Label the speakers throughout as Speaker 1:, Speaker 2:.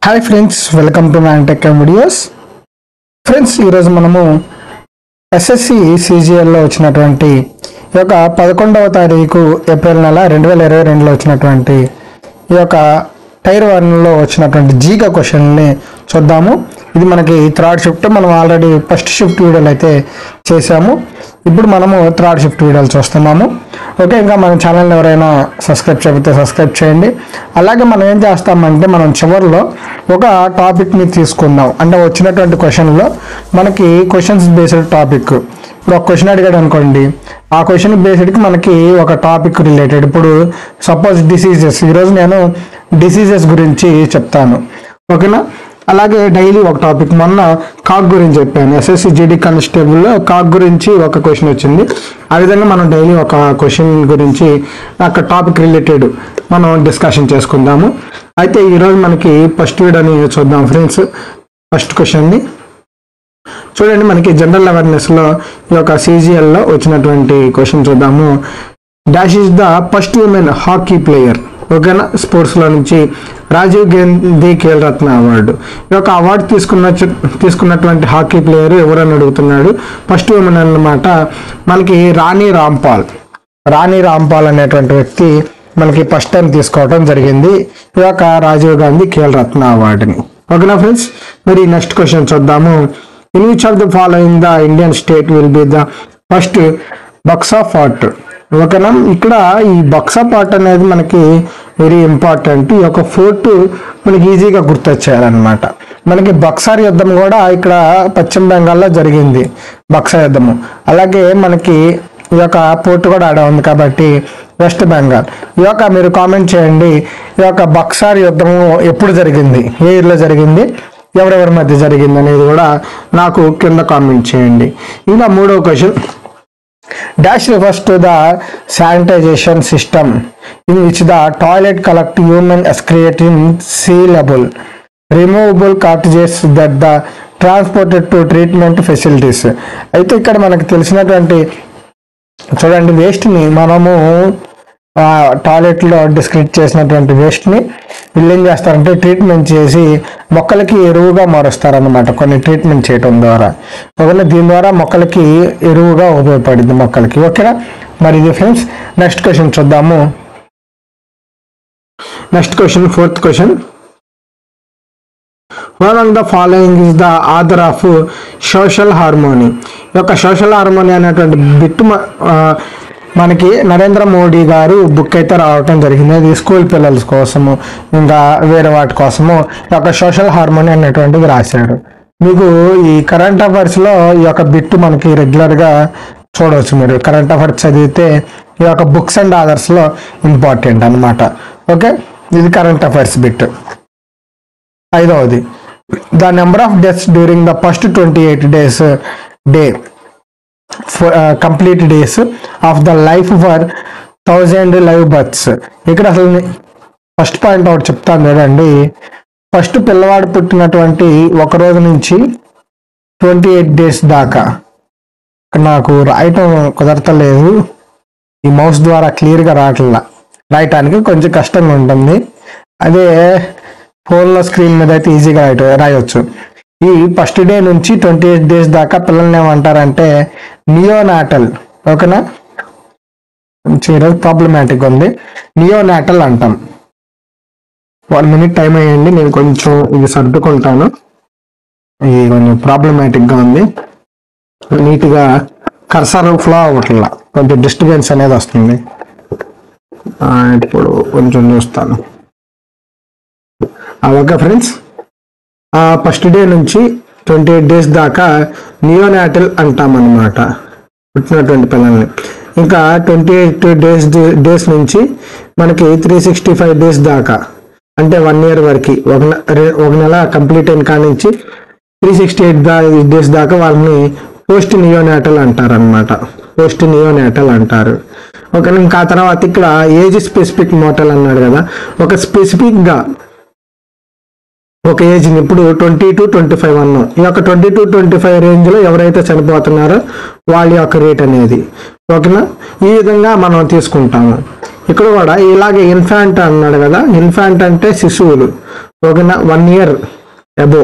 Speaker 1: hi friends welcome to man tech videos friends ఈరోజు మనము SSC సిజిఎల్లో వచ్చినటువంటి ఈ యొక్క పదకొండవ తారీఖు ఏప్రిల్ నెల రెండు వేల ఇరవై రెండులో వచ్చినటువంటి ఈ యొక్క టైర్ వన్లో వచ్చినటువంటి జీగా క్వశ్చన్ని చూద్దాము ఇది మనకి థర్డ్ షిఫ్ట్ మనం ఆల్రెడీ ఫస్ట్ షిఫ్ట్ వీడియోలు అయితే చేసాము ఇప్పుడు మనము థర్డ్ షిఫ్ట్ వీడియోలు చూస్తున్నాము ఓకే ఇంకా మన ఛానల్ ఎవరైనా సబ్స్క్రైబ్ చేయకపోతే సబ్స్క్రైబ్ చేయండి అలాగే మనం ఏం చేస్తామంటే మనం చివరిలో ఒక టాపిక్ని తీసుకుందాం అంటే వచ్చినటువంటి క్వశ్చన్లో మనకి క్వశ్చన్స్ బేస్డ్ టాపిక్ ఇప్పుడు ఒక క్వశ్చన్ అడిగాడు అనుకోండి ఆ క్వశ్చన్ బేస్డ్కి మనకి ఒక టాపిక్ రిలేటెడ్ ఇప్పుడు సపోజ్ డిసీజెస్ ఈరోజు నేను డిసీజెస్ గురించి చెప్తాను ఓకేనా అలాగే డైలీ ఒక టాపిక్ మొన్న కాక్ గురించి చెప్పాను ఎస్ఎస్సి జీడీ కానిస్టేబుల్ కాక్ గురించి ఒక క్వశ్చన్ వచ్చింది ఆ విధంగా మనం డైలీ ఒక క్వశ్చన్ గురించి ఒక టాపిక్ రిలేటెడ్ మనం డిస్కషన్ చేసుకుందాము అయితే ఈరోజు మనకి ఫస్ట్ వీడియోని చూద్దాం ఫ్రెండ్స్ ఫస్ట్ క్వశ్చన్ని చూడండి మనకి జనరల్ అవేర్నెస్లో ఈ యొక్క సీజీఎల్లో వచ్చినటువంటి క్వశ్చన్ చూద్దాము dash is the first women hockey player ఓకేనా స్పోర్ట్స్లో నుంచి రాజీవ్ గాంధీ ఖేల్ రత్న అవార్డు ఈ యొక్క అవార్డు తీసుకున్న తీసుకున్నటువంటి హాకీ ప్లేయర్ ఎవరని అడుగుతున్నాడు ఫస్ట్ ఉమెన్ అన్నమాట మనకి రాణి రాంపాల్ రాణి రాంపాల్ అనేటువంటి వ్యక్తి మనకి ఫస్ట్ టైం తీసుకోవడం జరిగింది ఈ యొక్క రాజీవ్ గాంధీ ఖేల్ రత్న అవార్డుని ఓకేనా ఫ్రెండ్స్ మరి నెక్స్ట్ క్వశ్చన్ చూద్దాము in which of the following the Indian state will be the first బక్సా ఫార్ట్ ఓకేనా ఇక్కడ ఈ బక్సా పార్ట్ అనేది మనకి వెరీ ఇంపార్టెంట్ ఈ యొక్క ఫోర్ట్ మనకి ఈజీగా గుర్తొచ్చేయాలన్నమాట మనకి బక్సార్ యుద్ధం కూడా ఇక్కడ పశ్చిమ బెంగాల్లో జరిగింది బక్సా యుద్ధము అలాగే మనకి ఈ యొక్క పోర్ట్ కూడా ఆడ ఉంది కాబట్టి వెస్ట్ బెంగాల్ ఈ యొక్క మీరు కామెంట్ చేయండి ఈ యొక్క బక్సార్ యుద్ధము ఎప్పుడు జరిగింది ఏ ఇయర్లో జరిగింది ఎవరెవరి మధ్య జరిగింది అనేది కూడా నాకు కింద కామెంట్ చేయండి ఇంకా మూడో question dash refers to the sanitation system in which the toilet collect human excreta in sealable removable cartridges that the transported to treatment facilities అయితే ఇక్కడ మనకు తెలిసినటువంటి చూడండి వేస్ట్ని మనము టాయిలెట్లో డిస్క్రిట్ చేసినటువంటి వేస్ట్ని వీళ్ళు ఏం చేస్తారంటే ట్రీట్మెంట్ చేసి మొక్కలకి ఎరువుగా మారుస్తారన్నమాట కొన్ని ట్రీట్మెంట్ చేయడం ద్వారా ఒకవేళ దీని ద్వారా మొక్కలకి ఎరువుగా ఉపయోగపడింది మొక్కలకి ఓకేనా మరి ఇది ఫ్రెండ్స్ నెక్స్ట్ క్వశ్చన్ చూద్దాము next question fourth question one of the following is the author of social harmony ఈ యొక్క సోషల్ హార్మోనీ అనేటువంటి బిట్ మ- ఆ, మనకి నరేంద్ర మోడీ గారు బుక్ అయితే రావటం జరిగింది అది స్కూల్ పిల్లల కోసము ఇంకా వేరే వాటి కోసము ఈ యొక్క సోషల్ హార్మోనీ అనేటువంటిది రాశారు మీకు ఈ కరెంట్ అఫైర్స్లో ఈ యొక్క బిట్ మనకి రెగ్యులర్గా చూడవచ్చు మీరు కరెంట్ అఫైర్స్ చదివితే ఈ యొక్క బుక్స్ అండ్ ఆథర్స్లో ఇంపార్టెంట్ అన్నమాట ఓకే ఇది కరెంట్ అఫైర్స్ బిట్ ఐదవది the number of deaths during the first twenty eight days day complete days of the life for thousand live births ఇక్కడ అసలు ఫస్ట్ పాయింట్ ఒకటి చెప్తాను చూడండి ఫస్ట్ పిల్లవాడు పుట్టినటువంటి ఒక రోజు నుంచి ట్వంటీ ఎయిట్ డేస్ దాకా ఇక్కడ నాకు రాయటం కుదరతలేదు ఈ మౌస్ ద్వారా క్లియర్గా రావట్లా రాయటానికి కొంచెం కష్టంగా ఉంటుంది అదే ఫోన్లో స్క్రీన్ మీద అయితే ఈజీగా రాయట రాయొచ్చు ఈ ఫస్ట్ డే నుంచి ట్వంటీ ఎయిట్ డేస్ దాకా పిల్లల్ని ఏమంటారంటే నియోనాటల్ ఓకేనా కొంచెం ఈరోజు ప్రాబ్లమాటిక్ ఉంది నియోనాటల్ అంటాం వన్ మినిట్ టైం అయ్యండి నేను కొంచెం ఇది సర్దుకుంటాను ఇది కొంచెం ప్రాబ్లమాటిక్గా ఉంది నీట్గా కర్సర్ ఫ్లో అవ్వట్లా కొంచెం డిస్టర్బెన్స్ అనేది వస్తుంది ఆ, ఇప్పుడు కొంచెం చూస్తాను ఆ, ఓకే ఫ్రెండ్స్ ఫస్ట్ డే నుంచి ట్వంటీ ఎయిట్ డేస్ దాకా నియోనాటల్ అంటామన్నమాట పుట్టినటువంటి పిల్లల్ని ఇంకా ట్వంటీ ఎయిట్ డేస్ డేస్ నుంచి మనకి త్రీ సిక్స్టీ ఫైవ్ డేస్ దాకా అంటే వన్ ఇయర్ వరకు ఒక నె- రె- ఒక నెల కంప్లీట్ అయిన కాడ నుంచి త్రీ సిక్స్టీ ఎయిట్ డేస్ దాకా వాళ్ళని పోస్ట్ నియోనాటల్ అంటారు అనమాట పోస్ట్ నియోనాటల్ అంటారు ఓకే ఇంకా ఆ తర్వాత ఇక్కడ ఏజ్ స్పెసిఫిక్ మోటల్ అన్నాడు కదా ఒక స్పెసిఫిక్ గా ఒక ఏజ్ ఇప్పుడు ట్వంటీ టు ట్వంటీ ఫైవ్ అన్నాం ఈ యొక్క twenty two twenty five range లో ఎవరైతే చనిపోతున్నారో వాళ్ళ యొక్క రేట్ అనేది ఓకేనా ఈ విధంగా మనం తీసుకుంటాము ఇక్కడ కూడా ఇలాగే ఇన్ఫాంట్ అన్నాడు కదా ఇన్ఫాంట్ అంటే శిశువులు ఓకేనా one year above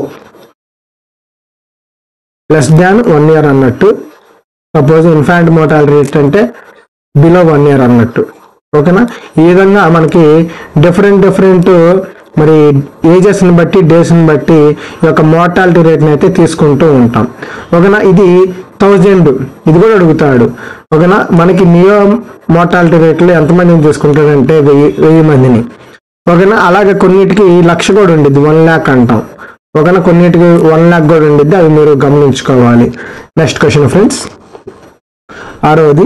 Speaker 1: less than one year అన్నట్టు సపోజ్ ఇన్ఫాంట్ మోటాలిటీ రేట్ అంటే బిలో వన్ ఇయర్ అన్నట్టు ఓకేనా ఈ విధంగా మనకి డిఫరెంట్ డిఫరెంట్ మరి ఏజెస్ని బట్టి డేస్ని బట్టి ఈ యొక్క మోర్టాలిటీ రేట్ని అయితే తీసుకుంటూ ఉంటాం ఓకేనా ఇది థౌజండ్ ఇది కూడా అడుగుతాడు ఓకేనా మనకి నియో మోర్టాలిటీ రేట్లో ఎంతమందిని తీసుకుంటాడంటే వెయ్యి వెయ్యి మందిని ఓకేనా అలాగే కొన్నిటికి లక్ష కూడా ఉండిద్ది వన్ ల్యాక్ అంటాం ఓకేనా కొన్నిటికి వన్ ల్యాక్ కూడా ఉండిద్ది అవి మీరు గమనించుకోవాలి నెక్స్ట్ క్వశ్చన్ ఫ్రెండ్స్ ఆరవది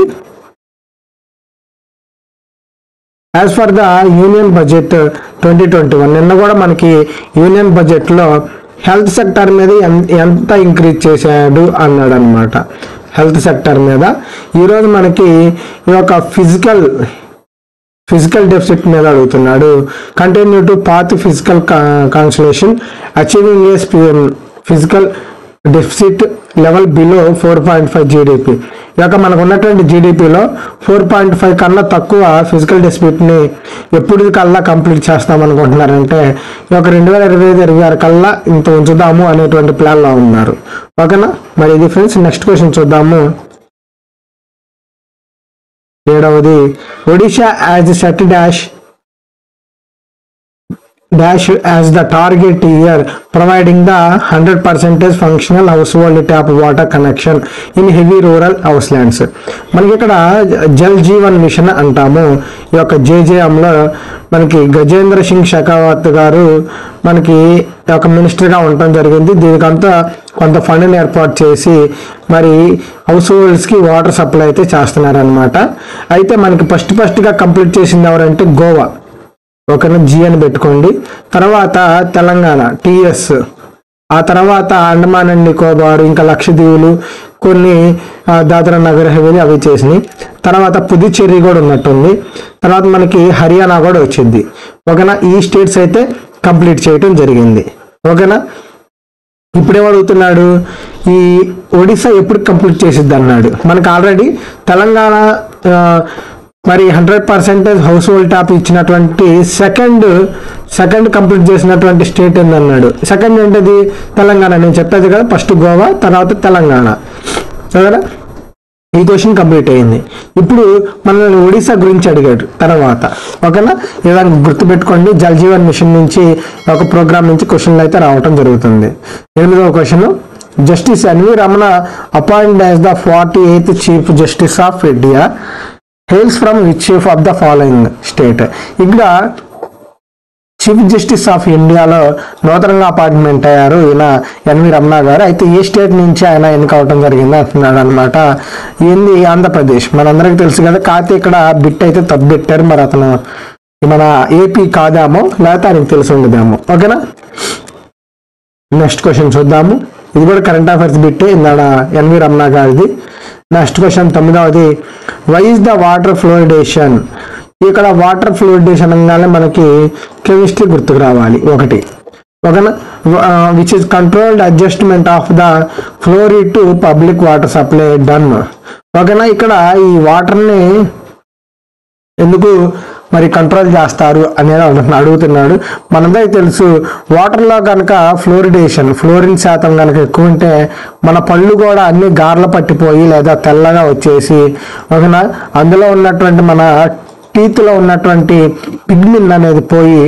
Speaker 1: as for the union budget twenty twenty one నిన్న కూడా మనకి యూనియన్ బడ్జెట్లో హెల్త్ సెక్టర్ మీద ఎన్- ఎంత ఇంక్రీజ్ చేశాడు అన్నాడు అనమాట హెల్త్ సెక్టర్ మీద ఈరోజు మనకి ఈ యొక్క ఫిజికల్ ఫిజికల్ డెఫిసిట్ మీద అడుగుతున్నాడు continue to path fiscal consolidation achieving a fiscal deficit level below four point five GDP ఈ యొక్క మనకు ఉన్నటువంటి జీడిపిలో ఫోర్ పాయింట్ ఫైవ్ కన్నా తక్కువ ఫిజికల్ డెఫిసిట్ని ఎప్పుడు కల్లా కంప్లీట్ చేస్తాం అనుకుంటున్నారంటే ఈ యొక్క రెండు వేల ఇరవై ఐదు ఇరవై ఆరు కల్లా ఇంత ఉంచుదాము అనేటువంటి ప్లాన్లో ఉన్నారు ఓకేనా మరి ఇది ఫ్రెండ్స్ నెక్స్ట్ క్వశ్చన్ చూద్దాము ఏడవది Odisha as set dash dash as the target year providing the hundred percentage functional household tap water connection in every rural households మనకి ఇక్కడ జల్ జీవన్ మిషన్ అంటాము ఈ యొక్క జేజేఎంలో మనకి గజేంద్ర సింగ్ షెకావత్ గారు మనకి ఒక మినిస్టర్గా ఉండటం జరిగింది దీనికంతా కొంత ఫండ్ని ఏర్పాటు చేసి మరి హౌస్ హోల్డ్స్కి వాటర్ సప్లై అయితే చేస్తున్నారనమాట అయితే మనకి ఫస్ట్ ఫస్ట్గా కంప్లీట్ చేసింది ఎవరంటే గోవా ఓకేనా జి అని పెట్టుకోండి తర్వాత తెలంగాణ టిఎస్ ఆ తర్వాత అండమాన్ అండ్ నికోబార్ ఇంకా లక్షద్వీపులు కొన్ని ఆ, దాద్రా నగర్ హవేలీ అవి చేసినాయి తర్వాత పుదుచ్చేరి కూడా ఉన్నట్టుంది తర్వాత మనకి హర్యానా కూడా వచ్చింది ఓకేనా ఈ స్టేట్స్ అయితే కంప్లీట్ చేయటం జరిగింది ఓకేనా ఇప్పుడు ఏమడుగుతున్నాడు ఈ ఒడిశా ఎప్పుడు కంప్లీట్ చేసిద్ది అన్నాడు మనకు ఆల్రెడీ తెలంగాణ ఆ, మరి hundred percentage household tap ఇచ్చినటువంటి సెకండ్ సెకండ్ కంప్లీట్ చేసినటువంటి స్టేట్ ఏందన్నాడు సెకండ్ ఏంటిది తెలంగాణ నేను చెప్పేది కదా ఫస్ట్ గోవా తర్వాత తెలంగాణ సరేనా ఈ క్వశ్చన్ కంప్లీట్ అయింది ఇప్పుడు మనల్ని ఒడిశా గురించి అడిగాడు తర్వాత ఓకేనా ఇలా గుర్తుపెట్టుకోండి జల్ జీవన్ మిషన్ నుంచి ఒక ప్రోగ్రామ్ నుంచి క్వశ్చన్లు అయితే రావటం జరుగుతుంది ఎనిమిదవ question justice NV Ramana appoint as the forty eighth chief justice of India hails from which chief of the following state ఇక్కడ చీఫ్ జస్టిస్ ఆఫ్ ఇండియాలో నూతనంగా అపాయింట్మెంట్ అయ్యారు ఈయన ఎన్వి రమణ గారు అయితే ఏ స్టేట్ నుంచి ఆయన ఎన్నిక అవడం జరిగింది అంటున్నాడు అనమాట ఏంది ఆంధ్రప్రదేశ్ మనందరికీ తెలుసు కదా కాకపోతే ఇక్కడ బిట్ అయితే తప్పు పెట్టారు మరి అతను మన ఏపీ కాదేమో లేకపోతే ఆయనకు తెలిసి ఉండదేమో ఓకేనా నెక్స్ట్ క్వశ్చన్ చూద్దాము ఇది కూడా కరెంట్ అఫైర్స్ బిట్టే ఇందాడ ఎన్వి రమణ గారిది నెక్స్ట్ క్వశ్చన్ తొమ్మిదవది why is the water fluoridation ఇక్కడ వాటర్ ఫ్లోరిడేషన్ అనగానే మనకి కెమిస్ట్రీ గుర్తుకు రావాలి ఒకటి ఓకేనా which is controlled adjustment of the fluoride to public water supply done ఓకేనా ఇక్కడ ఈ వాటర్ని ఎందుకు మరి కంట్రోల్ చేస్తారు అనేది అడుగు- అడుగుతున్నాడు మనందరికీ తెలుసు వాటర్లో కనుక ఫ్లోరిడేషన్ ఫ్లోరిన్ శాతం కనుక ఎక్కువ ఉంటే మన పళ్ళు కూడా అన్ని గార్ల పట్టిపోయి లేదా తెల్లగా వచ్చేసి ఓకేనా అందులో ఉన్నటువంటి మన టీత్లో ఉన్నటువంటి పిగ్మిన్ అనేది పోయి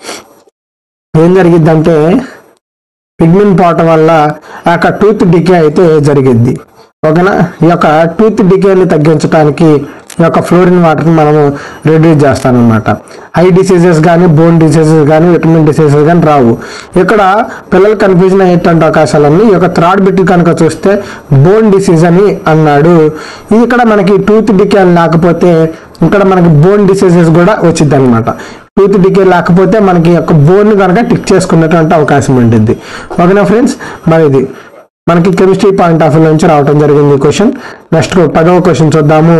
Speaker 1: ఏం జరిగిద్దంటే పిగ్మిన్ పోవటం వల్ల ఆ యొక్క టూత్ డికే అయితే జరిగిద్ది ఓకేనా ఈ యొక్క టూత్ డికేని తగ్గించడానికి ఈ యొక్క ఫ్లోరిన్ వాటర్ని మనము రెడ్యూస్ చేస్తామన్నమాట ఐ డిసీజెస్ కానీ బోన్ డిసీజెస్ కానీ విటమిన్ డిసీజెస్ కానీ రావు ఇక్కడ పిల్లలు కన్ఫ్యూజన్ అయ్యేటువంటి అవకాశాలన్నీ ఈ యొక్క థ్రాడ్ బిట్ కనుక చూస్తే బోన్ డిసీజ్ అని అన్నాడు ఇది ఇక్కడ మనకి టూత్ డికే అని లేకపోతే ఇక్కడ మనకి బోన్ డిసీజెస్ కూడా వచ్చింది అనమాట టూత్ డికే లేకపోతే మనకి యొక్క బోన్ కనుక టిక్ చేసుకున్నటువంటి అవకాశం ఉంటుంది ఓకేనా ఫ్రెండ్స్ మరి ఇది మనకి కెమిస్ట్రీ పాయింట్ ఆఫ్ వ్యూ నుంచి రావడం జరిగింది క్వశ్చన్ నెక్స్ట్ పదవ క్వశ్చన్ చూద్దాము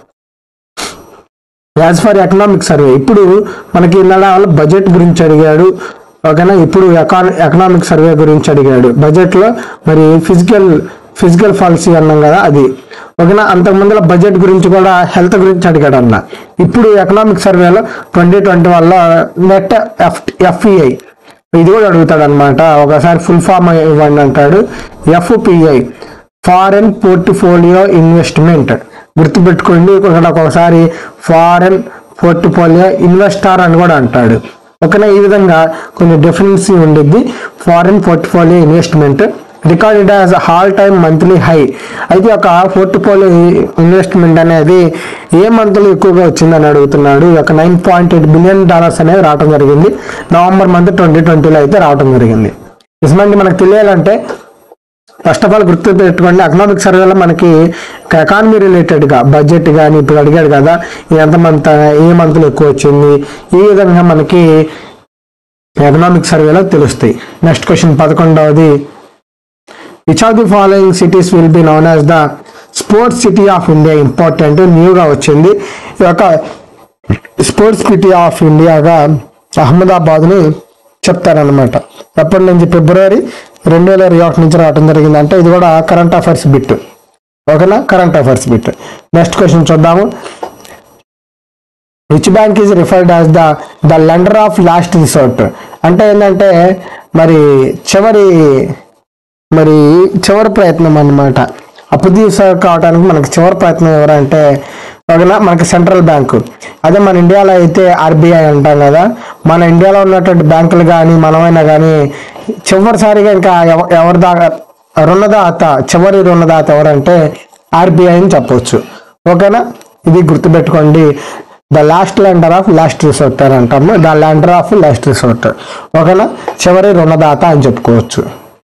Speaker 1: యాజ్ ఫర్ ఎకనామిక్ సర్వే ఇప్పుడు మనకి ఇలా బడ్జెట్ గురించి అడిగాడు ఓకేనా ఇప్పుడు ఎకాన ఎకనామిక్ సర్వే గురించి అడిగాడు బడ్జెట్లో మరి ఫిజికల్ ఫిజికల్ పాలసీ అన్నాం కదా అది ఓకేనా అంతకుముందులో బడ్జెట్ గురించి కూడా హెల్త్ గురించి అడిగాడు అన్న ఇప్పుడు ఎకనామిక్ సర్వేలో ట్వంటీ ట్వంటీ వల్ల నెట్ ఎఫ్ ఎఫ్ఈఐ ఇది కూడా అడుగుతాడు అనమాట ఒకసారి ఫుల్ ఫామ్ ఇవ్వండి అంటాడు ఎఫ్పిఐ ఫారెన్ పోర్ట్ఫోలియో ఇన్వెస్ట్మెంట్ గుర్తుపెట్టుకోండి ఇక్కడ ఒక్కొక్కసారి ఫారెన్ పోర్ట్ఫోలియో ఇన్వెస్టార్ అని కూడా అంటాడు ఓకేనా ఈ విధంగా కొన్ని డిఫరెన్సీ ఉండిద్ది foreign portfolio investment recorded as all time monthly high అయితే ఒక పోర్ట్ఫోలియో ఇన్వెస్ట్మెంట్ అనేది ఏ మంత్లో ఎక్కువగా వచ్చిందని అడుగుతున్నాడు ఈ యొక్క nine point eight billion dollars అనేది రావడం జరిగింది నవంబర్ మంత్ ట్వంటీ ట్వంటీలో అయితే రావడం జరిగింది నిజమండి మనకు తెలియాలంటే ఫస్ట్ ఆఫ్ ఆల్ గుర్తు పెట్టుకోండి ఎకనామిక్ సర్వేలో మనకి ఎకానమీ రిలేటెడ్గా బడ్జెట్ కానీ ఇప్పుడు అడిగాడు కదా ఎంత మంత్ ఏ మంత్లో ఎక్కువ వచ్చింది ఈ విధంగా మనకి ఎకనామిక్ సర్వేలో తెలుస్తాయి నెక్స్ట్ క్వశ్చన్ పదకొండవది which of the following cities will be known as the sports city of India important న్యూగా వచ్చింది ఈ యొక్క స్పోర్ట్స్ సిటీ ఆఫ్ ఇండియాగా అహ్మదాబాద్ని చెప్తారనమాట ఎప్పటి నుంచి ఫిబ్రవరి రెండు వేల ఇరవై ఒకటి నుంచి రావడం జరిగింది అంటే ఇది కూడా కరెంట్ అఫైర్స్ బిట్ ఓకేనా current affairs bit next question చూద్దాము which bank is referred as the the lender of last resort అంటే ఏంటంటే మరి చివరి మరి చివరి ప్రయత్నం అన్నమాట అప్పు తీసు కావడానికి మనకి చివరి ప్రయత్నం ఎవరంటే ఓకేనా మనకి సెంట్రల్ బ్యాంకు అదే మన ఇండియాలో అయితే ఆర్బీఐ అంటాం కదా మన ఇండియాలో ఉన్నటువంటి బ్యాంకులు కానీ మనమైనా కానీ చివరిసారిగా ఇంకా ఎవ- ఎవరి దాకా రుణదాత చివరి రుణదాత ఎవరంటే ఆర్బీఐ అని చెప్పొచ్చు ఓకేనా ఇది గుర్తుపెట్టుకోండి the last lender of last resort అని అంటాము the lender of last resort ఓకేనా చివరి రుణదాత అని చెప్పుకోవచ్చు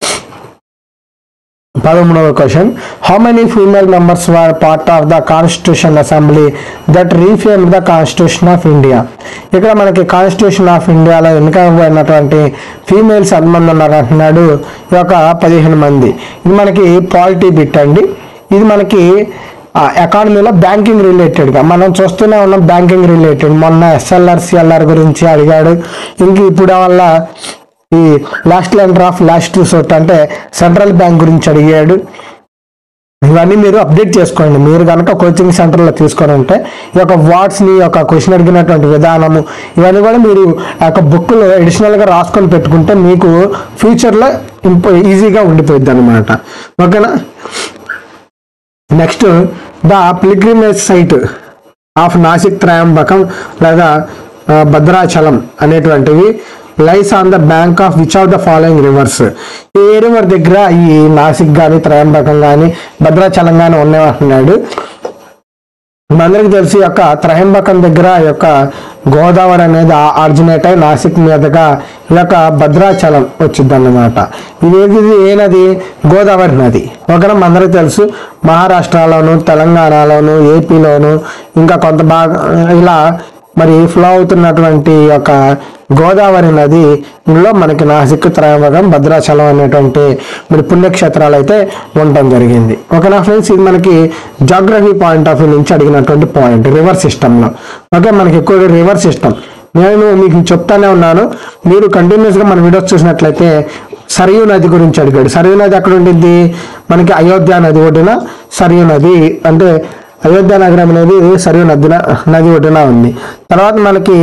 Speaker 1: పదమూడవ question how many female members were part of the constitution assembly that reframe the constitution of India ఇక్కడ మనకి కాన్స్టిట్యూషన్ ఆఫ్ ఇండియాలో ఎన్నికైనటువంటి ఫీమేల్స్ ఎంతమంది ఉన్నారు అంటున్నాడు ఈ యొక్క పదిహేను మంది ఇది మనకి పాలిటీ బిట్ అండి ఇది మనకి ఎకానమీలో బ్యాంకింగ్ రిలేటెడ్గా మనం చూస్తూనే ఉన్నాం బ్యాంకింగ్ రిలేటెడ్ మొన్న ఎస్ఎల్ఆర్ సిఎల్ఆర్ గురించి అడిగాడు ఇంక ఇప్పుడు వల్ల ఈ last lender of last resort అంటే సెంట్రల్ బ్యాంక్ గురించి అడిగాడు ఇవన్నీ మీరు అప్డేట్ చేసుకోండి మీరు కనుక కోచింగ్ సెంటర్లో తీసుకొని ఉంటే ఈ యొక్క వాట్స్ని ఈ యొక్క క్వశ్చన్ అడిగినటువంటి విధానము ఇవన్నీ కూడా మీరు ఆ యొక్క బుక్లో అడిషనల్గా రాసుకొని పెట్టుకుంటే మీకు ఫ్యూచర్లో ఇంపో ఈజీగా ఉండిపోద్ది అనమాట ఓకేనా next the pilgrimage site of Nasik Trimbakam లేదా ఆ, భద్రాచలం అనేటువంటివి lies on the bank of which of the following rivers ఏ రివర్ దగ్గర ఈ నాసిక్ కానీ త్రయంబకం కానీ భద్రాచలం కానీ ఉన్నాయంటున్నాడు మనందరికి తెలిసి ఈ యొక్క త్రయంబకం దగ్గర ఈ యొక్క గోదావరి అనేది ఆర్జినేట్ అయి నాసిక్ మీదుగా ఈ యొక్క భద్రాచలం వచ్చింది అన్నమాట ఇది ఏది ఏ నది గోదావరి నది ఒకరం మనందరికి తెలుసు మహారాష్ట్రలోను తెలంగాణలోను ఏపీలోను ఇంకా కొంత భాగం ఇలా మరి ఫ్లో అవుతున్నటువంటి ఈ యొక్క గోదావరి నదిలో మనకి నాసిక్ త్రయంబకం భద్రాచలం అనేటువంటి మరి పుణ్యక్షేత్రాలు అయితే ఉండటం జరిగింది ఓకేనా ఫ్రెండ్స్ ఇది మనకి జాగ్రఫీ పాయింట్ ఆఫ్ వ్యూ నుంచి అడిగినటువంటి పాయింట్ రివర్ సిస్టంలో ఓకే మనకి ఎక్కువగా రివర్ సిస్టమ్ నేను మీకు చెప్తానే ఉన్నాను మీరు కంటిన్యూస్గా మన వీడియోస్ చూసినట్లయితే సరియు నది గురించి అడిగాడు సరియు నది ఎక్కడ ఉండిద్ది మనకి అయోధ్య నది ఒడ్డున సరియు నది అంటే అయోధ్య నగరం అనేది సరియు నది నది ఒడ్డున ఉంది తర్వాత మనకి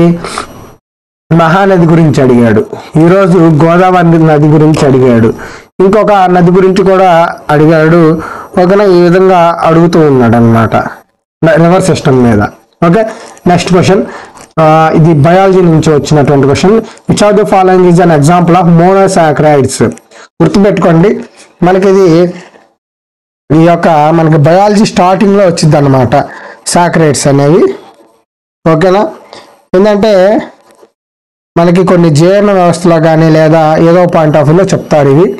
Speaker 1: మహానది గురించి అడిగాడు ఈరోజు గోదావరి నది గురించి అడిగాడు ఇంకొక నది గురించి కూడా అడిగాడు ఓకేనా ఈ విధంగా అడుగుతూ ఉన్నాడు అనమాట రివర్ సిస్టమ్ మీద ఓకే నెక్స్ట్ క్వశ్చన్ ఇది బయాలజీ నుంచి వచ్చినటువంటి question which of the following is an example of monosaccharides గుర్తుపెట్టుకోండి మనకి ఇది ఈ యొక్క మనకి బయాలజీ స్టార్టింగ్ లో వచ్చింది అనమాట సాక్రైడ్స్ అనేవి ఓకేనా ఏంటంటే మనకి కొన్ని జీర్ణ వ్యవస్థలో కానీ లేదా ఏదో పాయింట్ ఆఫ్ వ్యూలో చెప్తారు ఇవి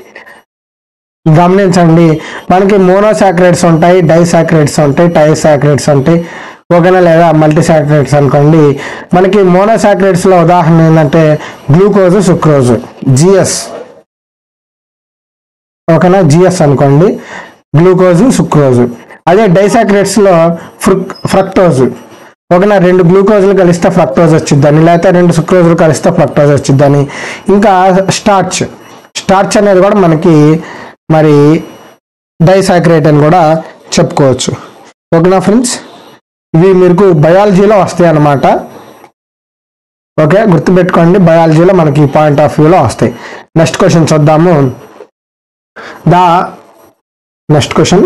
Speaker 1: గమనించండి మనకి మోనోసాక్రైడ్స్ ఉంటాయి డైసాక్రైడ్స్ ఉంటాయి టైసాక్రైడ్స్ ఉంటాయి ఓకేనా లేదా మల్టీసాక్రైడ్స్ అనుకోండి మనకి మోనోసాక్రైడ్స్ లో ఉదాహరణ ఏంటంటే గ్లూకోజ్ సుక్రోజ్ జిఎస్ ఓకేనా జిఎస్ అనుకోండి గ్లూకోజ్ సుక్రోజ్ అదే డైసాక్రైడ్స్ లో ఫ్రుక్ ఫ్రక్టోజ్ ఓకేనా రెండు గ్లూకోజ్లు కలిస్తే ఫ్రక్టోజ్ వచ్చిద్దని లేకపోతే రెండు సుక్రోజ్లు కలిస్తే ఫ్రక్టోజ్ వచ్చిద్దని ఇంకా స్టార్చ్ స్టార్చ్ అనేది కూడా మనకి మరి డైసాక్రైట్ అని కూడా చెప్పుకోవచ్చు ఓకేనా ఫ్రెండ్స్ ఇవి మీకు బయాలజీలో వస్తాయి అన్నమాట ఓకే గుర్తుపెట్టుకోండి బయాలజీలో మనకి ఈ పాయింట్ ఆఫ్ వ్యూలో వస్తాయి నెక్స్ట్ క్వశ్చన్ చూద్దాము the next question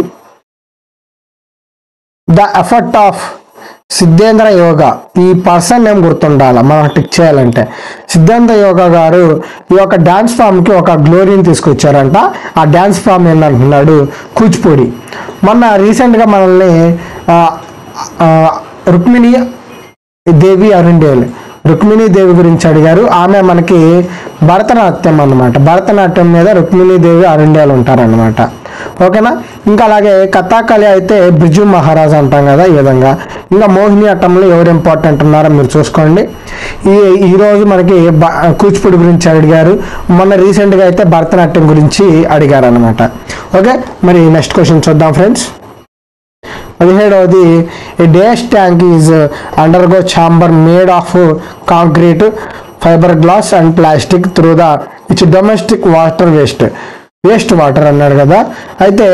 Speaker 1: the effort of Siddhendra Yoga ఈ పర్సన్ నేమ్ గుర్తుండాలి మనం టిక్ చేయాలంటే సిద్ధేంద్ర యోగా గారు ఈ యొక్క డ్యాన్స్ ఫామ్కి ఒక గ్లోరీని తీసుకొచ్చారంట ఆ డ్యాన్స్ ఫామ్ ఏంటంటున్నాడు కూచిపూడి మొన్న రీసెంట్గా మనల్ని ఆ, ఆ, రుక్మిణి దేవి అరుండేలు రుక్మిణీ దేవి గురించి అడిగారు ఆమె మనకి భరతనాట్యం అన్నమాట భరతనాట్యం మీద రుక్మిణీ దేవి అరుండేలు ఉంటారన్నమాట ఓకేనా ఇంకా అలాగే కథాకళి అయితే బిర్జు మహారాజ్ అంటాం కదా ఈ విధంగా ఇంకా మోహిని అట్టంలో ఎవరు ఇంపార్టెంట్ ఉన్నారో మీరు చూసుకోండి ఈ ఈ రోజు మనకి బ- కూచిపూడి గురించి అడిగారు మొన్న రీసెంట్గా అయితే భరతనాట్యం గురించి అడిగారు అనమాట ఓకే మరి నెక్స్ట్ క్వశ్చన్ చూద్దాం ఫ్రెండ్స్ పదిహేడవది a dash tank is underground chamber made of concrete fibre glass and plastic through the its domestic water waste waste water అన్నాడు కదా అయితే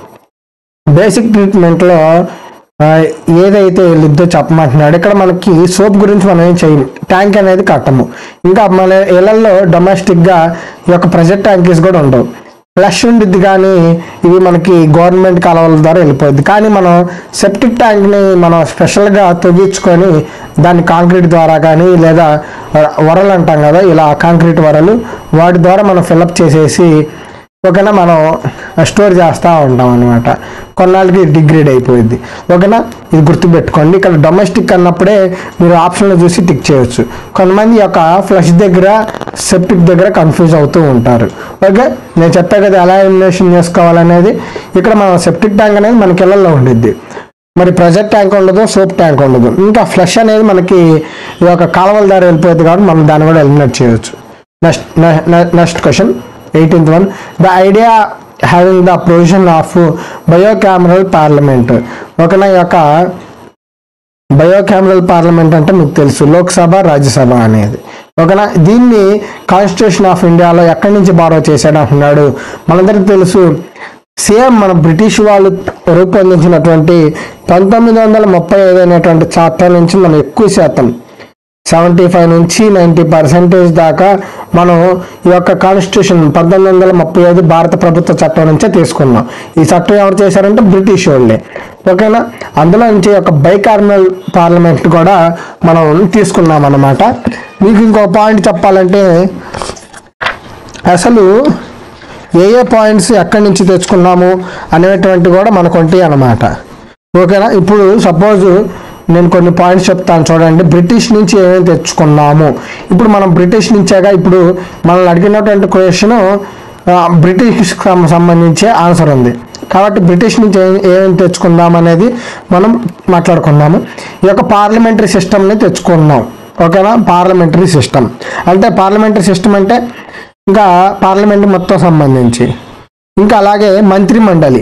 Speaker 1: బేసిక్ ట్రీట్మెంట్లో ఆ, ఏదైతే వెళ్ళిద్దో చెప్పమంటున్నాడు ఇక్కడ మనకి సోప్ గురించి మనం ఏం చేయము ట్యాంక్ అనేది కట్టము ఇంకా మన ఇళ్లలో డొమెస్టిక్గా ఈ యొక్క ప్రెజర్ ట్యాంకీస్ కూడా ఉండవు ఫ్లష్ ఉండిద్ది కానీ ఇవి మనకి గవర్నమెంట్ కాలువల ద్వారా వెళ్ళిపోద్ది కానీ మనం సెప్టిక్ ట్యాంక్ని మనం స్పెషల్గా తొవ్వించుకొని దాన్ని కాంక్రీట్ ద్వారా కానీ లేదా వరలు అంటాం కదా ఇలా కాంక్రీట్ వరలు వాటి ద్వారా మనం ఫిల్అప్ చేసేసి ఓకేనా మనం స్టోర్ చేస్తూ ఉంటాం అనమాట కొన్నాళ్ళకి డిగ్రేడ్ అయిపోయింది ఓకేనా ఇది గుర్తుపెట్టుకోండి ఇక్కడ డొమెస్టిక్ అన్నప్పుడే మీరు ఆప్షన్లో చూసి టిక్ చేయొచ్చు కొంతమంది ఈ యొక్క ఫ్లష్ దగ్గర సెప్టిక్ దగ్గర కన్ఫ్యూజ్ అవుతూ ఉంటారు ఓకే నేను చెప్పా కదా ఎలా ఎలిమినేషన్ చేసుకోవాలనేది ఇక్కడ మనం సెప్టిక్ ట్యాంక్ అనేది మనకి ఇళ్ళల్లో ఉండిద్ది మరి ప్రెజర్ ట్యాంక్ ఉండదు సోప్ ట్యాంక్ ఉండదు ఇంకా ఫ్లష్ అనేది మనకి ఈ యొక్క కాలువల ద్వారా వెళ్ళిపోతుంది కాబట్టి మనం దాన్ని కూడా ఎలిమినేట్ చేయొచ్చు next next question eighteenth one the idea having the provision of bicameral parliament ఓకేనా ఈ యొక్క బయోకామరల్ పార్లమెంట్ అంటే మీకు తెలుసు లోక్సభ రాజ్యసభ అనేది ఓకేనా దీన్ని కాన్స్టిట్యూషన్ ఆఫ్ ఇండియాలో ఎక్కడి నుంచి బారో చేశాడు అంటున్నాడు మనందరికీ తెలుసు సేమ్ మన బ్రిటిష్ వాళ్ళు రూపొందించినటువంటి పంతొమ్మిది వందల ముప్పై ఐదు అనేటువంటి చార్టర్ నుంచి మనం ఎక్కువ శాతం సెవెంటీ ఫైవ్ నుంచి నైంటీ పర్సెంటేజ్ దాకా మనం ఈ యొక్క కాన్స్టిట్యూషన్ పంతొమ్మిది వందల ముప్పై ఐదు భారత ప్రభుత్వ చట్టం నుంచే తీసుకున్నాం ఈ చట్టం ఎవరు చేశారంటే బ్రిటిష్ వాళ్ళే ఓకేనా అందులో నుంచి ఒక బైకార్నల్ పార్లమెంట్ కూడా మనం తీసుకున్నాం అన్నమాట మీకు ఇంకో పాయింట్ చెప్పాలంటే అసలు ఏ ఏ పాయింట్స్ ఎక్కడి నుంచి తెచ్చుకున్నాము అనేటువంటి కూడా మనకు ఉంటాయి అన్నమాట ఓకేనా ఇప్పుడు సపోజ్ నేను కొన్ని పాయింట్స్ చెప్తాను చూడండి బ్రిటిష్ నుంచి ఏమేమి తెచ్చుకున్నాము ఇప్పుడు మనం బ్రిటిష్ నుంచేగా ఇప్పుడు మనల్ని అడిగినటువంటి క్వశ్చన్ బ్రిటిష్ సంబంధించే ఆన్సర్ ఉంది కాబట్టి బ్రిటిష్ నుంచి ఏం ఏమేమి తెచ్చుకుందాం అనేది మనం మాట్లాడుకున్నాము ఈ యొక్క పార్లమెంటరీ సిస్టమ్ని తెచ్చుకున్నాం ఓకేనా పార్లమెంటరీ సిస్టమ్ అంటే పార్లమెంటరీ సిస్టమ్ అంటే ఇంకా పార్లమెంట్ మొత్తం సంబంధించి ఇంకా అలాగే మంత్రి మండలి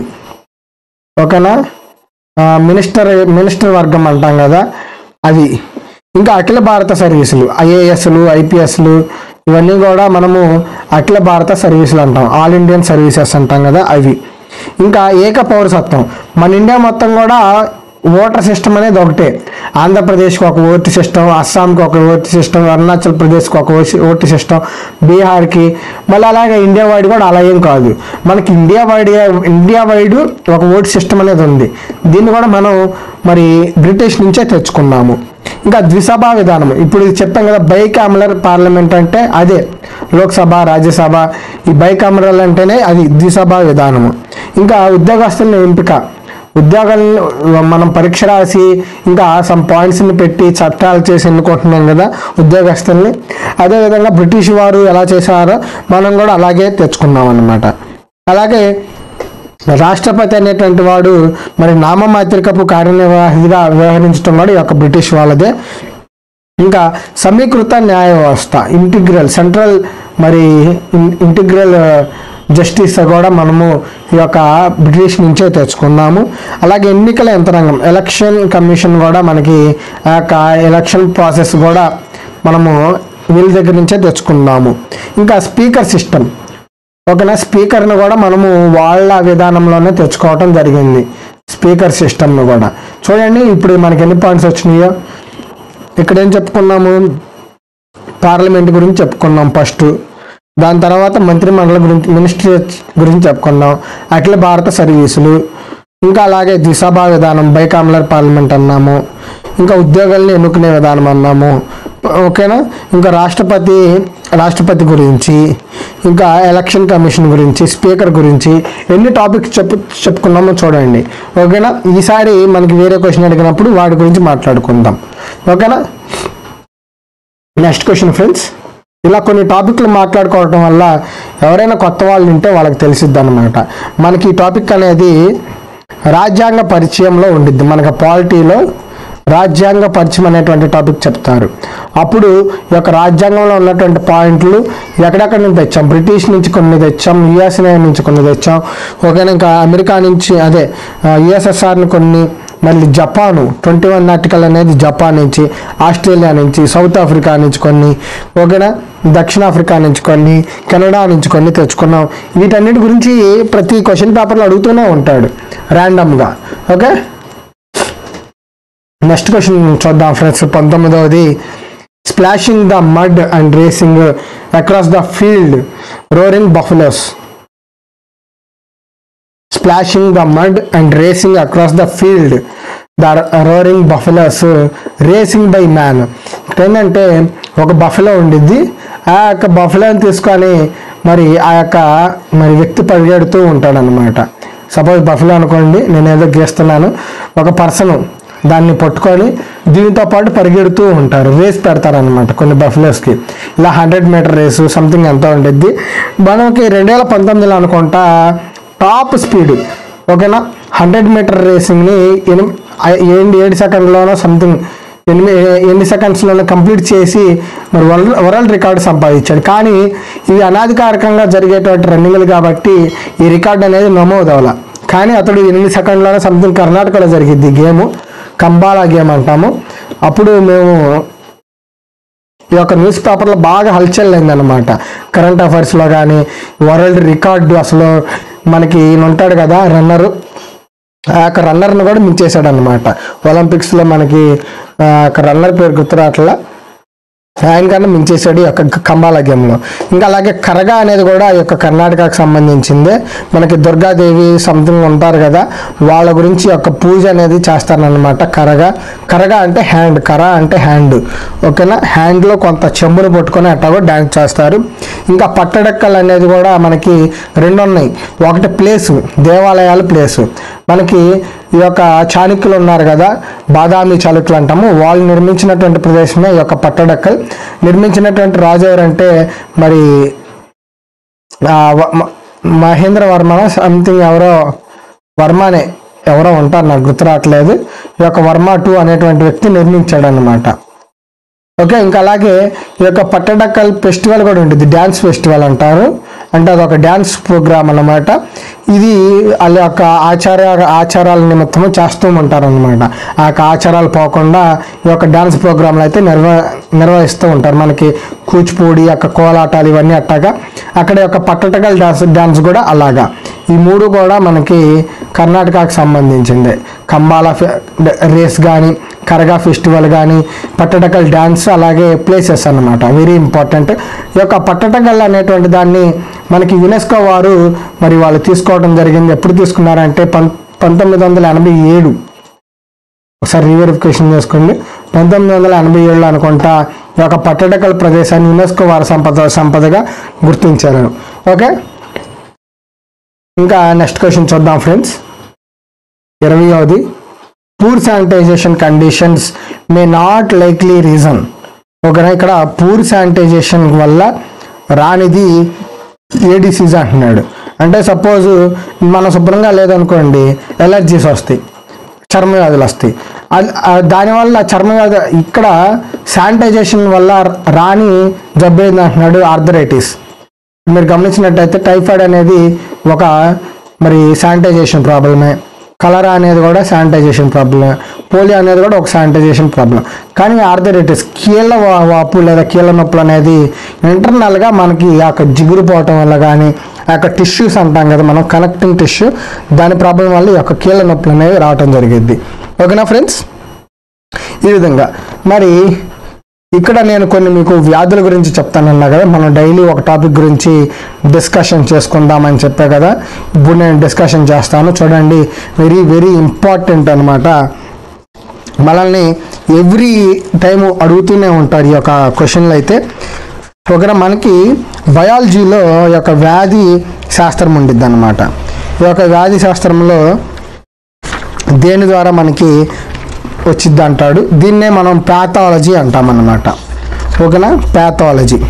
Speaker 1: ఓకేనా ఆ, మినిస్టర్ మినిస్టర్ వర్గం అంటాం కదా అది ఇంకా అఖిల భారత సర్వీసులు ఐఏఎస్లు ఐపీఎస్లు ఇవన్నీ కూడా మనము అఖిల భారత సర్వీసులు అంటాం ఆల్ ఇండియన్ సర్వీసెస్ అంటాం కదా అవి ఇంకా ఏక పౌరసత్వం మన ఇండియా మొత్తం కూడా ఓటర్ సిస్టమ్ అనేది ఒకటే ఆంధ్రప్రదేశ్కి ఒక ఓటు సిస్టమ్ అస్సాంకి ఒక ఓటు సిస్టమ్ అరుణాచల్ ప్రదేశ్కి ఒక ఓసి- ఓటు సిస్టమ్ బీహార్కి మళ్ళీ అలాగే ఇండియా వైడ్ కూడా అలా ఏం కాదు మనకి ఇండియా వైడ్ ఇండియా వైడ్ ఒక ఓటు సిస్టమ్ అనేది ఉంది దీన్ని కూడా మనం మరి బ్రిటిష్ నుంచే తెచ్చుకున్నాము ఇంకా ద్విసభా విధానం ఇప్పుడు ఇది చెప్పాం కదా బైకామరల్ పార్లమెంట్ అంటే అదే లోక్సభ రాజ్యసభ ఈ బైకామరల్ అంటేనే అది ద్విసభా విధానము ఇంకా ఉద్యోగస్తుల ఎంపిక ఉద్యోగాలను మనం పరీక్ష రాసి ఇంకా సమ్ పాయింట్స్ని పెట్టి చట్టాలు చేసి ఎన్నుకుంటున్నాం కదా ఉద్యోగస్తుల్ని అదేవిధంగా బ్రిటిష్ వారు ఎలా చేశారో మనం కూడా అలాగే తెచ్చుకున్నాం అన్నమాట అలాగే రాష్ట్రపతి అనేటువంటి వాడు మరి నామమాత్రికపు కార్యనిర్వాహిగా వ్యవహరించడం కూడా ఈ యొక్క బ్రిటిష్ వాళ్ళదే ఇంకా సమీకృత న్యాయ వ్యవస్థ ఇంటిగ్రల్ సెంట్రల్ మరి ఇన్- ఇంటిగ్రల్ జస్టిస్ కూడా మనము ఈ యొక్క బ్రిటిష్ నుంచే తెచ్చుకున్నాము అలాగే ఎన్నికల యంత్రాంగం ఎలక్షన్ కమిషన్ కూడా మనకి ఆ యొక్క ఎలక్షన్ ప్రాసెస్ కూడా మనము వీళ్ళ దగ్గర నుంచే తెచ్చుకున్నాము ఇంకా స్పీకర్ సిస్టమ్ ఓకేనా స్పీకర్ను కూడా మనము వాళ్ళ విధానంలోనే తెచ్చుకోవటం జరిగింది స్పీకర్ సిస్టమ్ను కూడా చూడండి ఇప్పుడు మనకి ఎన్ని పాయింట్స్ వచ్చినాయో ఇక్కడ ఏం చెప్పుకున్నాము పార్లమెంట్ గురించి చెప్పుకున్నాం ఫస్ట్ దాని తర్వాత మంత్రి మండలి గురించి మినిస్ట్రీ గురించి చెప్పుకున్నాం అఖిల భారత సర్వీసులు ఇంకా అలాగే దిశాభా విధానం బైకాములర్ పార్లమెంట్ అన్నాము ఇంకా ఉద్యోగాల్ని ఎన్నుకునే విధానం అన్నాము ఓకేనా ఇంకా రాష్ట్రపతి రాష్ట్రపతి గురించి ఇంకా ఎలక్షన్ కమిషన్ గురించి స్పీకర్ గురించి ఎన్ని టాపిక్స్ చెప్పు చెప్పుకున్నామో చూడండి ఓకేనా ఈసారి మనకి వేరే క్వశ్చన్ అడిగినప్పుడు వాటి గురించి మాట్లాడుకుందాం ఓకేనా నెక్స్ట్ క్వశ్చన్ ఫ్రెండ్స్ ఇలా కొన్ని టాపిక్లు మాట్లాడుకోవడం వల్ల ఎవరైనా కొత్త వాళ్ళు ఉంటే వాళ్ళకి తెలిసిద్ది అనమాట మనకి ఈ టాపిక్ అనేది రాజ్యాంగ పరిచయంలో ఉండిద్ది మనకి పాలిటీలో రాజ్యాంగ పరిచయం అనేటువంటి టాపిక్ చెప్తారు అప్పుడు ఈ యొక్క రాజ్యాంగంలో ఉన్నటువంటి పాయింట్లు ఎక్కడెక్కడ నుంచి తెచ్చాం బ్రిటిష్ నుంచి కొన్ని తెచ్చాం యుఎస్ఏ నుంచి కొన్ని తెచ్చాం ఓకేనా ఇంకా అమెరికా నుంచి అదే యుఎస్ఎస్ఆర్ని కొన్ని మళ్ళీ జపాను ట్వంటీ వన్ ఆర్టికల్ అనేది జపాన్ నుంచి ఆస్ట్రేలియా నుంచి సౌత్ ఆఫ్రికా నుంచి కొన్ని ఓకేనా దక్షిణాఫ్రికా నుంచి కొన్ని కెనడా నుంచి కొన్ని తెచ్చుకున్నాం వీటన్నిటి గురించి ప్రతి క్వశ్చన్ పేపర్లో అడుగుతూనే ఉంటాడు ర్యాండమ్గా ఓకే నెక్స్ట్ క్వశ్చన్ చూద్దాం ఫ్రెండ్స్ పంతొమ్మిదవది splashing the mud and racing across the field roaring buffaloes splashing the mud and racing across the field the roaring buffaloes racing by man ఇక్కడ ఏంటంటే ఒక బఫలో ఉండిద్ది ఆ యొక్క బఫలోని తీసుకొని మరి ఆ యొక్క మరి వ్యక్తి పరిగెడుతూ ఉంటాడు అనమాట సపోజ్ బఫలో అనుకోండి నేను ఏదో గీస్తున్నాను ఒక పర్సన్ దాన్ని పట్టుకొని దీనితో పాటు పరిగెడుతూ ఉంటారు రేస్ పెడతారనమాట కొన్ని బఫ్లోస్కి ఇలా హండ్రెడ్ మీటర్ రేసు సంథింగ్ ఎంతో ఉండిద్ది మనకి రెండు వేల పంతొమ్మిదిలో అనుకుంటా టాప్ స్పీడ్ ఓకేనా హండ్రెడ్ మీటర్ రేసింగ్ని ఎనిమి ఏడు ఏడు సెకండ్లోనో సంథింగ్ ఎనిమిది ఎన్ని సెకండ్స్లోనే కంప్లీట్ చేసి మరి వరల్డ్ వరల్డ్ రికార్డు సంపాదించాడు కానీ ఇవి అనాధికారికంగా జరిగేటువంటి రన్నింగ్లు కాబట్టి ఈ రికార్డు అనేది నమోదు అవ్వాల కానీ అతడు ఎనిమిది సెకండ్లోనే సంథింగ్ కర్ణాటకలో జరిగింది గేమ్ కంబాలా గేమ్ అంటాము అప్పుడు మేము ఈ యొక్క న్యూస్ పేపర్లో బాగా హల్చల్ అయిందనమాట కరెంట్ అఫైర్స్లో కానీ వరల్డ్ రికార్డు అసలు మనకి ఈయన ఉంటాడు కదా రన్నరు ఆ యొక్క రన్నర్ని కూడా మించేశాడు అనమాట ఒలింపిక్స్లో మనకి ఆ యొక్క రన్నర్ పేరు గుర్తురాట్లా ఆయన కన్నా మించేశాడు ఈ యొక్క కంబాల గేమ్లో ఇంకా అలాగే కరగా అనేది కూడా ఈ యొక్క కర్ణాటకకు సంబంధించిందే మనకి దుర్గాదేవి సంథింగ్ ఉంటారు కదా వాళ్ళ గురించి ఈ యొక్క పూజ అనేది చేస్తారనమాట కరగా కరగా అంటే హ్యాండ్ కర అంటే హ్యాండ్ ఓకేనా హ్యాండ్లో కొంత చెంబును పట్టుకొని అట్లా డ్యాన్స్ చేస్తారు ఇంకా పట్టడక్కలు అనేది కూడా మనకి రెండు ఉన్నాయి ఒకటి ప్లేసు దేవాలయాల ప్లేసు మనకి ఈ యొక్క చాణక్యులు ఉన్నారు కదా బాదామి చాళుక్యులు అంటాము వాళ్ళు నిర్మించినటువంటి ప్రదేశమే ఈ యొక్క పట్టడక్కల్ నిర్మించినటువంటి రాజు ఎవరంటే మరి ఆ, వ- మ- మహేంద్ర వర్మ సంథింగ్ ఎవరో వర్మనే ఎవరో ఉంటారు నాకు గుర్తు రావట్లేదు ఈ యొక్క వర్మ టూ అనేటువంటి వ్యక్తి నిర్మించాడు అనమాట ఓకే ఇంకా అలాగే ఈ యొక్క పట్టడక్కల్ ఫెస్టివల్ కూడా ఉంటుంది డ్యాన్స్ ఫెస్టివల్ అంటారు అంటే అదొక డ్యాన్స్ ప్రోగ్రామ్ అన్నమాట ఇది వాళ్ళ యొక్క ఆచార ఆచారాల నిమిత్తము చేస్తూ ఉంటారు అనమాట ఆ యొక్క ఆచారాలు పోకుండా ఈ యొక్క డ్యాన్స్ ప్రోగ్రాంలు అయితే నిర్వ నిర్వహిస్తూ ఉంటారు మనకి కూచిపూడి యొక్క కోలాటాలు ఇవన్నీ అట్టాగా అక్కడ యొక్క పట్టటకల్ డ్యాన్స్ డ్యాన్స్ కూడా అలాగా ఈ మూడు కూడా మనకి కర్ణాటకకు సంబంధించింది కంబాల ఫె- రేస్ కానీ కరగా ఫెస్టివల్ కానీ పట్టటకల్ డ్యాన్స్ అలాగే ప్లేసెస్ అన్నమాట వెరీ ఇంపార్టెంట్ ఈ యొక్క పట్టటకల్ అనేటువంటి దాన్ని మనకి యునెస్కో వారు మరి వాళ్ళు తీసుకోవడం జరిగింది ఎప్పుడు తీసుకున్నారంటే పం పంతొమ్మిది వందల ఎనభై ఏడు ఒకసారి రీవెరిఫికేషన్ చేసుకోండి పంతొమ్మిది వందల ఎనభై ఏడులో అనుకుంటా ఈ యొక్క పట్టడకల్ ప్రదేశాన్ని యునెస్కో వారి సంపద సంపదగా గుర్తించారు ఓకే ఇంకా నెక్స్ట్ క్వశ్చన్ చూద్దాం ఫ్రెండ్స్ ఇరవయవది poor sanitization conditions may not likely reason ఓకేనా ఇక్కడ పూర్ శానిటైజేషన్ వల్ల రానిది ఏ డిసీజ్ అంటున్నాడు అంటే సపోజ్ మనం శుభ్రంగా లేదనుకోండి ఎలర్జీస్ వస్తాయి చర్మ వ్యాధులు వస్తాయి అది- ఆ దానివల్ల చర్మ వ్యాధి ఇక్కడ శానిటైజేషన్ వల్ల రాని జబ్బు ఏంది అంటున్నాడు ఆర్థరైటిస్ మీరు గమనించినట్టయితే టైఫాయిడ్ అనేది ఒక మరి శానిటైజేషన్ ప్రాబ్లమే కలరా అనేది కూడా శానిటైజేషన్ ప్రాబ్లమే పోలియో అనేది కూడా ఒక శానిటైజేషన్ ప్రాబ్లం కానీ ఆర్థరైటిస్ కీళ్ళ వా- వాపు లేదా కీళ్ళ నొప్పులు అనేది ఇంటర్నల్గా మనకి ఆ యొక్క జిగురు పోవటం వల్ల కానీ ఆ యొక్క టిష్యూస్ అంటాం కదా మనం కనెక్టింగ్ టిష్యూ దాని ప్రాబ్లం వల్ల ఈ యొక్క కీళ్ళ నొప్పులు అనేవి రావటం జరిగింది ఓకేనా ఫ్రెండ్స్ ఈ విధంగా మరి ఇక్కడ నేను కొన్ని మీకు వ్యాధుల గురించి చెప్తానన్నా కదా మనం డైలీ ఒక టాపిక్ గురించి డిస్కషన్ చేసుకుందామని చెప్పా కదా ఇప్పుడు నేను డిస్కషన్ చేస్తాను చూడండి వెరీ వెరీ ఇంపార్టెంట్ అనమాట మనల్ని ఎవ్రీ టైం అడుగుతూనే ఉంటారు ఈ యొక్క క్వశ్చన్లు అయితే ఒకవేళ మనకి బయాలజీలో ఈ యొక్క వ్యాధి శాస్త్రం ఉండిద్ది అనమాట ఈ యొక్క వ్యాధి శాస్త్రంలో దేని ద్వారా మనకి వచ్చిద్ది అంటాడు దీన్నే మనం ప్యాథాలజీ అంటామన్నమాట ఓకేనా ప్యాథాలజీ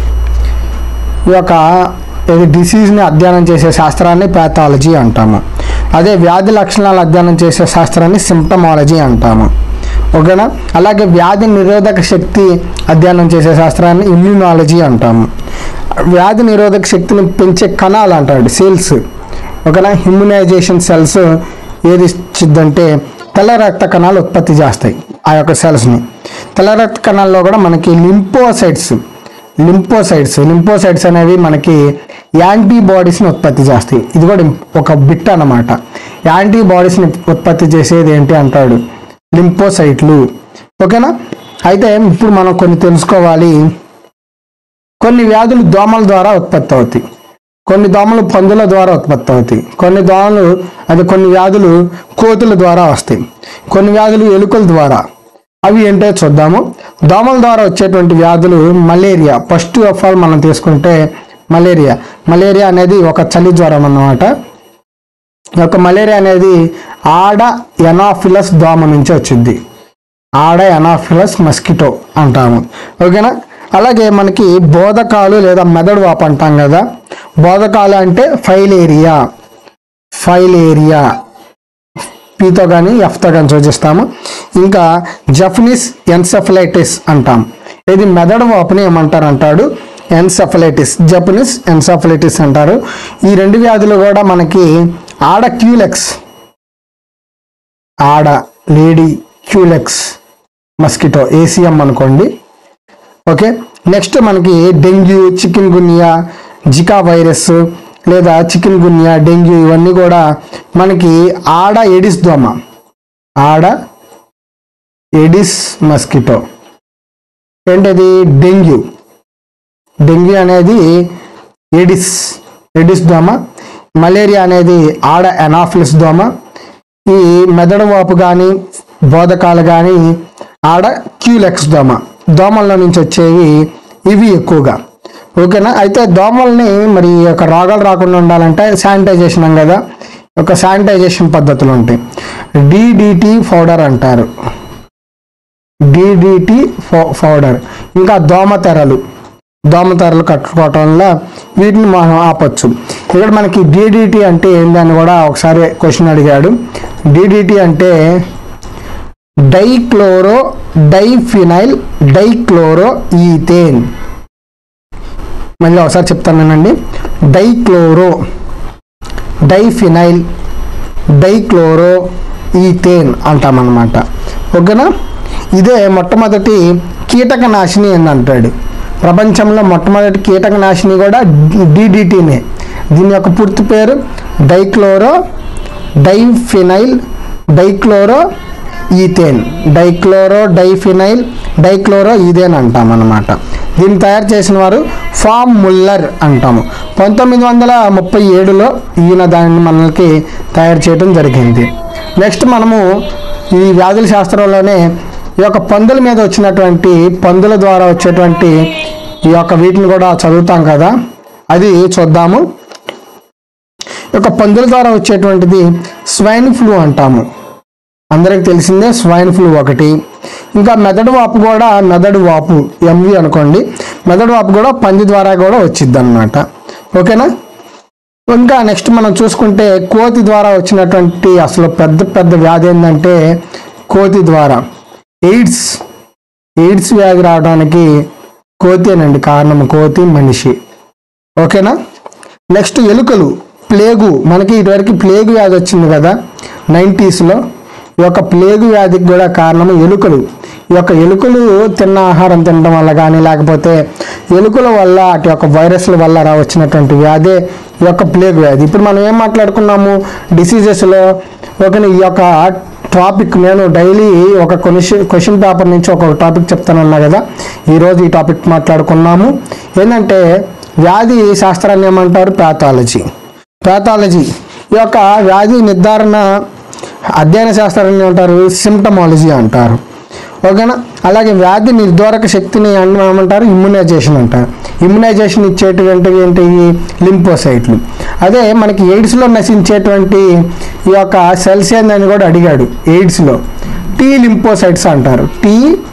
Speaker 1: ఈ యొక్క ఇది డిసీజ్ని అధ్యయనం చేసే శాస్త్రాన్ని ప్యాథాలజీ అంటాము అదే వ్యాధి లక్షణాలు అధ్యయనం చేసే శాస్త్రాన్ని సిమ్టమాలజీ అంటాము ఓకేనా అలాగే వ్యాధి నిరోధక శక్తి అధ్యయనం చేసే శాస్త్రాన్ని ఇమ్యూనాలజీ అంటాము వ్యాధి నిరోధక శక్తిని పెంచే కణాలు అంటాడు సెల్స్ ఓకేనా ఇమ్యునైజేషన్ సెల్స్ ఏది ఇచ్చిద్దంటే తెల్ల రక్త కణాలు ఉత్పత్తి చేస్తాయి ఆ యొక్క సెల్స్ని తెల్ల రక్త కణాల్లో కూడా మనకి లింపోసైడ్స్ లింపోసైడ్స్ లింపోసైడ్స్ అనేవి మనకి యాంటీబాడీస్ని ఉత్పత్తి చేస్తాయి ఇది కూడా ఒక బిట్ అన్నమాట యాంటీబాడీస్ని ఉత్పత్తి చేసేది ఏంటి అంటాడు లింపోసైట్లు ఓకేనా అయితే ఇప్పుడు మనం కొన్ని తెలుసుకోవాలి కొన్ని వ్యాధులు దోమల ద్వారా ఉత్పత్తి అవుతాయి కొన్ని దోమలు పందుల ద్వారా ఉత్పత్తి అవుతాయి కొన్ని దోమలు అది కొన్ని వ్యాధులు కోతుల ద్వారా వస్తాయి కొన్ని వ్యాధులు ఎలుకల ద్వారా అవి ఏంటో చూద్దాము దోమల ద్వారా వచ్చేటువంటి వ్యాధులు మలేరియా ఫస్ట్ ఆఫ్ ఆల్ మనం తీసుకుంటే మలేరియా మలేరియా అనేది ఒక చలి జ్వరం అన్నమాట ఈ యొక్క మలేరియా అనేది ఆడ ఎనాఫిలస్ దోమ నుంచి వచ్చింది ఆడ ఎనాఫిలస్ మస్కిటో అంటాము ఓకేనా అలాగే మనకి బోధకాలు లేదా మెదడు వాపు అంటాం కదా బోధకాలు అంటే ఫైలేరియా ఫైలేరియా పీతో కానీ ఎఫ్తో కానీ సూచిస్తాము ఇంకా జపనీస్ ఎన్సెఫలైటిస్ అంటాం ఇది మెదడు వాపుని ఏమంటారు అంటాడు ఎన్సెఫలైటిస్ జపనీస్ ఎన్సెఫలైటిస్ అంటారు ఈ రెండు వ్యాధులు కూడా మనకి ఆడ క్యూలెక్స్ ఆడ లేడీ క్యూలెక్స్ మస్కిటో ఏసీఎం అనుకోండి ఓకే నెక్స్ట్ మనకి dengue chikungunya Zika virus లేదా చికెన్ గున్యా డెంగ్యూ ఇవన్నీ కూడా మనకి ఆడ ఎడిస్ దోమ ఆడ ఎడిస్ మస్కిటో ఏంటది డెంగ్యూ డెంగ్యూ అనేది ఎడిస్ ఎడిస్ దోమ మలేరియా అనేది ఆడ ఎనాఫిలిస్ దోమ ఈ మెదడు వాపు కానీ బోధకాలు కానీ ఆడ క్యూలెక్స్ దోమ దోమల్లో నుంచి వచ్చేవి ఇవి ఎక్కువగా ఓకేనా అయితే దోమల్ని మరి ఈ యొక్క రోగాలు రాకుండా ఉండాలంటే శానిటైజేషన్ అం కదా ఒక శానిటైజేషన్ పద్ధతులు ఉంటాయి డిడిటి పౌడర్ అంటారు డిడిటి పౌడర్ ఇంకా దోమతెరలు దోమతెరలు కట్టుకోవటం వల్ల వీటిని మనం ఆపచ్చు ఇక్కడ మనకి డిడిటి అంటే ఏందని కూడా ఒకసారి క్వశ్చన్ అడిగాడు డిడిటి అంటే డైక్లోరో డైఫినైల్ డైక్లోరో ఈథేన్ మళ్ళీ ఒకసారి చెప్తానండి డైక్లోరో డైఫినైల్ డైక్లోరో ఈథేన్ అంటామన్నమాట ఓకేనా ఇదే మొట్టమొదటి కీటకనాశిని అని అంటాడు ప్రపంచంలో మొట్టమొదటి కీటకనాశిని కూడా డిడిటీనే దీని యొక్క పూర్తి పేరు dichloro diphenyl dichloro ethane dichloro diphenyl dichloro ethane అంటాం అన్నమాట దీన్ని తయారు చేసిన వారు ఫామ్ ముల్లర్ అంటాము పంతొమ్మిది వందల ముప్పై ఏడులో ఈయన దానిని మనకి తయారు చేయడం జరిగింది నెక్స్ట్ మనము ఈ వ్యాధుల శాస్త్రంలోనే ఈ యొక్క పందుల మీద వచ్చినటువంటి పందుల ద్వారా వచ్చేటువంటి ఈ యొక్క వీటిని కూడా చదువుతాం కదా అది చూద్దాము ఈ యొక్క పందుల ద్వారా వచ్చేటువంటిది స్వైన్ ఫ్లూ అంటాము అందరికి తెలిసిందే స్వైన్ ఫ్లూ ఒకటి ఇంకా మెదడు వాపు కూడా మెదడు వాపు ఎంవి అనుకోండి మెదడు వాపు కూడా పంది ద్వారా కూడా వచ్చిద్ది అనమాట ఓకేనా ఇంకా నెక్స్ట్ మనం చూసుకుంటే కోతి ద్వారా వచ్చినటువంటి అసలు పెద్ద పెద్ద వ్యాధి ఏంటంటే కోతి ద్వారా ఎయిడ్స్ ఎయిడ్స్ వ్యాధి రావడానికి కోతేనండి కారణం కోతి మనిషి ఓకేనా నెక్స్ట్ ఎలుకలు ప్లేగు మనకి ఇటువరకు ప్లేగు వ్యాధి వచ్చింది కదా నైంటీస్లో ఈ యొక్క ప్లేగు వ్యాధికి కూడా కారణం ఎలుకలు ఈ యొక్క ఎలుకలు తిన్న ఆహారం తినడం వల్ల కానీ లేకపోతే ఎలుకల వల్ల అటు యొక్క వైరస్ల వల్ల రా వచ్చినటువంటి వ్యాధి ఈ యొక్క ప్లేగ్ వ్యాధి ఇప్పుడు మనం ఏం మాట్లాడుకున్నాము డిసీజెస్లో ఒక ఈ యొక్క టాపిక్ నేను డైలీ ఒక క్వశ్చన్ క్వశ్చన్ పేపర్ నుంచి ఒక టాపిక్ చెప్తానన్నా కదా ఈరోజు ఈ టాపిక్ మాట్లాడుకున్నాము ఏంటంటే వ్యాధి శాస్త్రాన్ని ఏమంటారు ప్యాథాలజీ ప్యాథాలజీ ఈ యొక్క వ్యాధి నిర్ధారణ అధ్యయన శాస్త్రాన్ని ఏమంటారు సిమ్టమాలజీ అంటారు ఓకేనా అలాగే వ్యాధి నిర్ధారక శక్తిని అన్న ఏమంటారు ఇమ్యునైజేషన్ అంటారు ఇమ్యునైజేషన్ ఇచ్చేటువంటి ఏంటి లింపోసైట్లు అదే మనకి ఎయిడ్స్లో నశించేటువంటి ఈ యొక్క సెల్స్ ఏందని కూడా అడిగాడు ఎయిడ్స్లో టీ లింపోసైట్స్ అంటారు టీ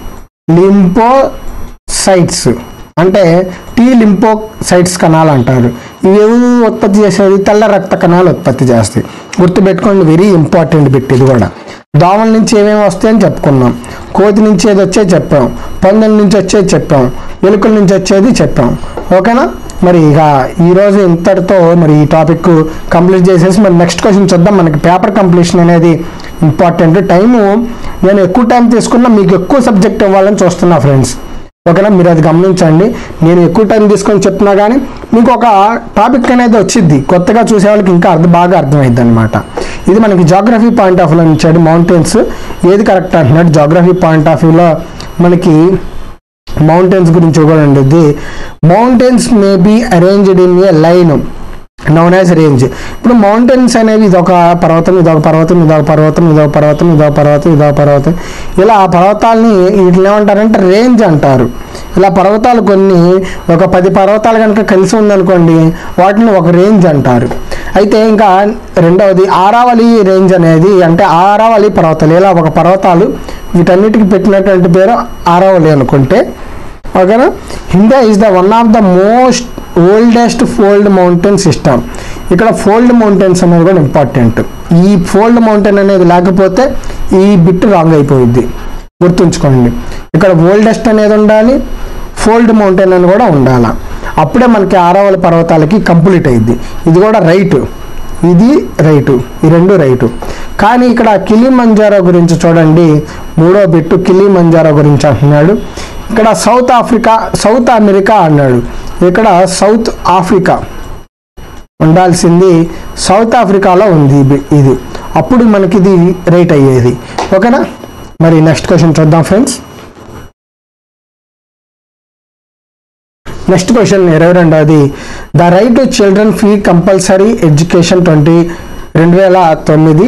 Speaker 1: లింపోసైట్స్ అంటే టీ లింపోసైట్స్ కణాలు అంటారు ఇవి ఏవి ఉత్పత్తి చేసేది తెల్ల రక్త కణాలు ఉత్పత్తి చేస్తాయి గుర్తుపెట్టుకోండి వెరీ ఇంపార్టెంట్ బిట్ ఇది కూడా దోమల నుంచి ఏమేమి వస్తాయని చెప్పుకున్నాం కోతి నుంచి ఏది వచ్చేది చెప్పాం పందుల నుంచి వచ్చేది చెప్పాం ఎలుకల నుంచి వచ్చేది చెప్పాం ఓకేనా మరి ఇక ఈరోజు ఇంతటితో మరి ఈ టాపిక్ కంప్లీట్ చేసేసి మరి నెక్స్ట్ క్వశ్చన్ చూద్దాం మనకి పేపర్ కంప్లీషన్ అనేది ఇంపార్టెంట్ టైము నేను ఎక్కువ టైం తీసుకున్నా మీకు ఎక్కువ సబ్జెక్ట్ ఇవ్వాలని చూస్తున్నా ఫ్రెండ్స్ ఓకేనా మీరు అది గమనించండి నేను ఎక్కువ టైం తీసుకొని చెప్తున్నా కానీ మీకు ఒక టాపిక్ అనేది వచ్చింది కొత్తగా చూసే వాళ్ళకి ఇంకా అర్థం బాగా అర్థమైంది అనమాట ఇది మనకి జాగ్రఫీ పాయింట్ ఆఫ్ వ్యూలో ఇచ్చాడు మౌంటైన్స్ ఏది కరెక్ట్ అంటున్నాడు జాగ్రఫీ పాయింట్ ఆఫ్ వ్యూలో మనకి మౌంటైన్స్ గురించి కూడా ఉండేది mountains may be arranged in a line known as range ఇప్పుడు మౌంటైన్స్ అనేవి ఇదొక పర్వతం ఇదొక పర్వతం ఇదొక పర్వతం ఇదొక పర్వతం ఇదొక పర్వతం ఇదొక పర్వతం ఇలా ఆ పర్వతాలని వీటిని ఏమంటారంటే రేంజ్ అంటారు ఇలా పర్వతాలు కొన్ని ఒక పది పర్వతాలు కనుక కలిసి ఉందనుకోండి వాటిని ఒక రేంజ్ అంటారు అయితే ఇంకా రెండవది ఆరావళి రేంజ్ అనేది అంటే ఆరావళి పర్వతాలు ఇలా ఒక పర్వతాలు వీటన్నిటికి పెట్టినటువంటి పేరు ఆరావళి అనుకుంటే ఓకేనా India is the one of the most oldest fold mountain system ఇక్కడ ఫోల్డ్ మౌంటైన్స్ అనేది కూడా ఇంపార్టెంట్ ఈ ఫోల్డ్ మౌంటైన్ అనేది లేకపోతే ఈ బిట్ రాంగ్ అయిపోయింది గుర్తుంచుకోండి ఇక్కడ ఓల్డెస్ట్ అనేది ఉండాలి ఫోల్డ్ మౌంటైన్ అని కూడా ఉండాలి అప్పుడే మనకి ఆరవల పర్వతాలకి కంప్లీట్ అయింది ఇది కూడా రైట్ ఇది రైటు ఈ రెండు రైటు కానీ ఇక్కడ కిలి మంజారో గురించి చూడండి మూడో బిట్టు కిలి మంజారో గురించి అంటున్నాడు ఇక్కడ సౌత్ ఆఫ్రికా సౌత్ అమెరికా అన్నాడు ఇక్కడ సౌత్ ఆఫ్రికా ఉండాల్సింది సౌత్ ఆఫ్రికాలో ఉంది ఇది- ఇది అప్పుడు మనకి ఇది రైట్ అయ్యేది ఓకేనా మరి నెక్స్ట్ క్వశ్చన్ చూద్దాం ఫ్రెండ్స్ నెక్స్ట్ క్వశ్చన్ ఇరవై రెండవది the right to children free compulsory education twenty రెండు వేల తొమ్మిది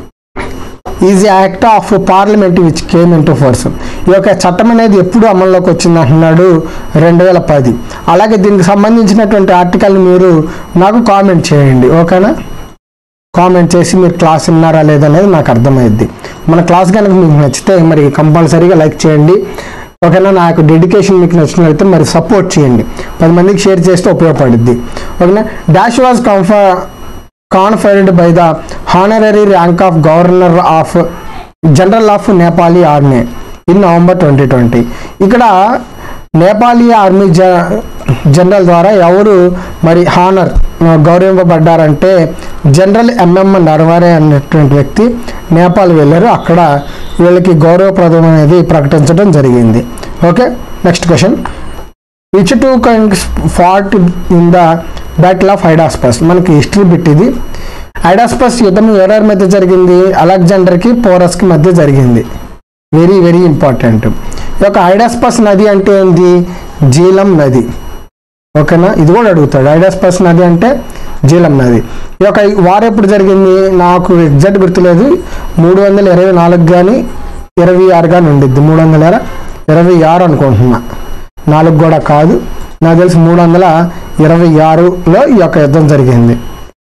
Speaker 1: is act of parliament which came into force ఈ యొక్క చట్టం అనేది ఎప్పుడు అమల్లోకి వచ్చింది అంటున్నాడు రెండు వేల పది అలాగే దీనికి సంబంధించినటువంటి ఆర్టికల్ని మీరు నాకు కామెంట్ చేయండి ఓకేనా కామెంట్ చేసి మీరు క్లాస్ విన్నారా లేదనేది నాకు అర్థమైద్ది మన క్లాస్ కనుక మీకు నచ్చితే మరి కంపల్సరీగా లైక్ చేయండి ఓకేనా నాకు డెడికేషన్ మీకు నచ్చినట్లయితే మరి సపోర్ట్ చేయండి పది మందికి షేర్ చేస్తే ఉపయోగపడుద్ది ఓకేనా డాష్ వాజ్ కంఫ conferred by the honorary rank of governor of general of Nepali army in November twenty twenty ఇక్కడ నేపాలీ ఆర్మీ జ జనరల్ ద్వారా ఎవరు మరి హానర్ గౌరవింపబడ్డారంటే జనరల్ ఎంఎం నర్వారే అనేటువంటి వ్యక్తి నేపాల్ వెళ్ళారు అక్కడ వీళ్ళకి గౌరవప్రదం అనేది ప్రకటించడం జరిగింది okay next question which two kings fought in the battle of Hydaspes మనకి హిస్టరీ బిట్ ఇది హైడాస్పస్ యుద్ధం ఎవరెవరి మధ్య జరిగింది అలెగ్జాండర్కి పోరస్కి మధ్య జరిగింది వెరీ వెరీ ఇంపార్టెంట్ ఈ యొక్క హైడాస్పస్ నది అంటే ఏంది జీలం నది ఓకేనా ఇది కూడా అడుగుతాడు హైడాస్పస్ నది అంటే జీలం నది ఈ యొక్క వార్ ఎప్పుడు జరిగింది నాకు ఎగ్జాక్ట్ గుర్తులేదు మూడు వందల ఇరవై నాలుగు కానీ ఇరవై ఆరు కానీ ఉండిద్ది మూడు వందల ఇరవై ఆరు అనుకుంటున్నా నాలుగు కూడా కాదు నాకు తెలిసి మూడు వందల ఇరవై ఆరులో ఈ యొక్క యుద్ధం జరిగింది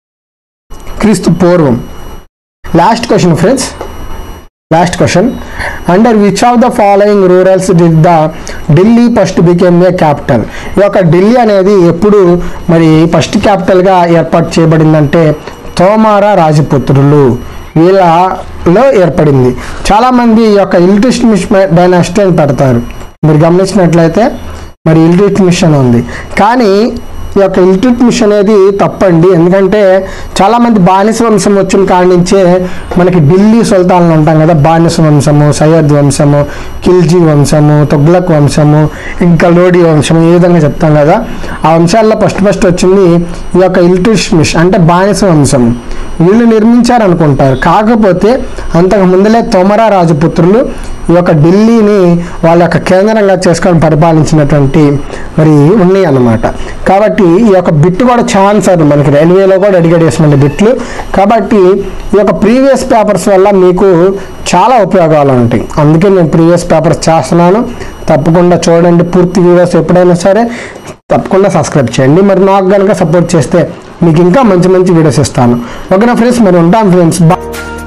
Speaker 1: క్రీస్తు పూర్వం last question friends last question under which of the following rulers did the Delhi first became a capital ఈ యొక్క ఢిల్లీ అనేది ఎప్పుడు మరి ఫస్ట్ క్యాపిటల్గా ఏర్పాటు చేయబడిందంటే తోమారా రాజపుత్రులు వీళ్ళలో ఏర్పడింది చాలామంది ఈ యొక్క ఇల్టిష్మిష్ డైనాసిటీ అని పెడతారు మీరు గమనించినట్లయితే మరి ఇల్టిట్ మిషన్ ఉంది కానీ ఈ యొక్క ఇల్టిట్ మిషన్ అనేది తప్పండి ఎందుకంటే చాలామంది బానిస వంశం వచ్చిన కాడి నుంచే మనకి ఢిల్లీ సుల్తాన్లు ఉంటాం కదా బానిస వంశము సయ్యద్ వంశము ఖిల్జీ వంశము తొగ్లక్ వంశము ఇంకా లోడి వంశము ఈ విధంగా చెప్తాం కదా ఆ వంశాల్లో ఫస్ట్ ఫస్ట్ వచ్చింది ఈ యొక్క ఇల్టిష్ మిష్ అంటే బానిస వంశం వీళ్ళు నిర్మించారనుకుంటారు కాకపోతే అంతకు ముందులే తొమరా రాజపుత్రులు ఈ యొక్క ఢిల్లీని వాళ్ళ యొక్క కేంద్రంగా చేసుకొని పరిపాలించినటువంటి మరి ఉన్నాయి అన్నమాట కాబట్టి ఈ యొక్క బిట్ కూడా ఛాన్స్ అది మనకి రైల్వేలో కూడా అడిగేది వేసినటువంటి బిట్లు కాబట్టి ఈ యొక్క ప్రీవియస్ పేపర్స్ వల్ల మీకు చాలా ఉపయోగాలు ఉంటాయి అందుకే నేను ప్రీవియస్ పేపర్స్ చేస్తున్నాను తప్పకుండా చూడండి పూర్తి వీడియోస్ ఎప్పుడైనా సరే తప్పకుండా సబ్స్క్రైబ్ చేయండి మరి నాకు కనుక సపోర్ట్ చేస్తే మీకు ఇంకా మంచి మంచి వీడియోస్ ఇస్తాను ఓకేనా ఫ్రెండ్స్ మరి ఉంటాను ఫ్రెండ్స్ బా